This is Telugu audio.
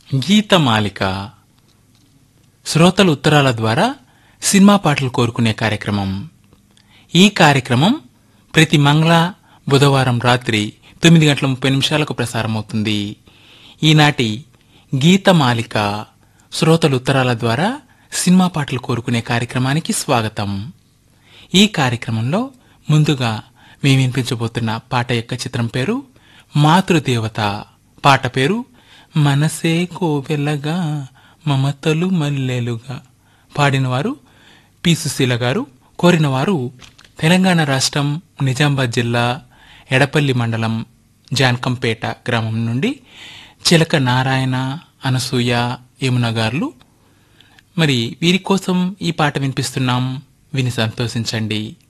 గీతమాలిక శ్రోతలు ఉత్తరాల ద్వారా సినిమా పాటలు కోరుకునే కార్యక్రమం ఈ కార్యక్రమం ప్రతి మంగళ బుధవారం రాత్రి తొమ్మిది గంటల ముప్పై నిమిషాలకు ప్రసారమవుతుంది ఈనాటి గీతమాలిక శ్రోతలు ఉత్తరాల ద్వారా సినిమా పాటలు కోరుకునే కార్యక్రమానికి స్వాగతం ఈ కార్యక్రమంలో ముందుగా మేము వినిపించబోతున్న పాట యొక్క చిత్రం పేరు మాతృదేవత పాట పేరు మనసే కోవెల్లగా మమతలు మల్లెలుగా పాడినవారు పి సుశీల గారు కోరినవారు తెలంగాణ రాష్ట్రం నిజామాబాద్ జిల్లా ఎడపల్లి మండలం జాన్కంపేట గ్రామం నుండి చిలక నారాయణ అనసూయ యమున గారులు మరి వీరి కోసం ఈ పాట వినిపిస్తున్నాం విని సంతోషించండి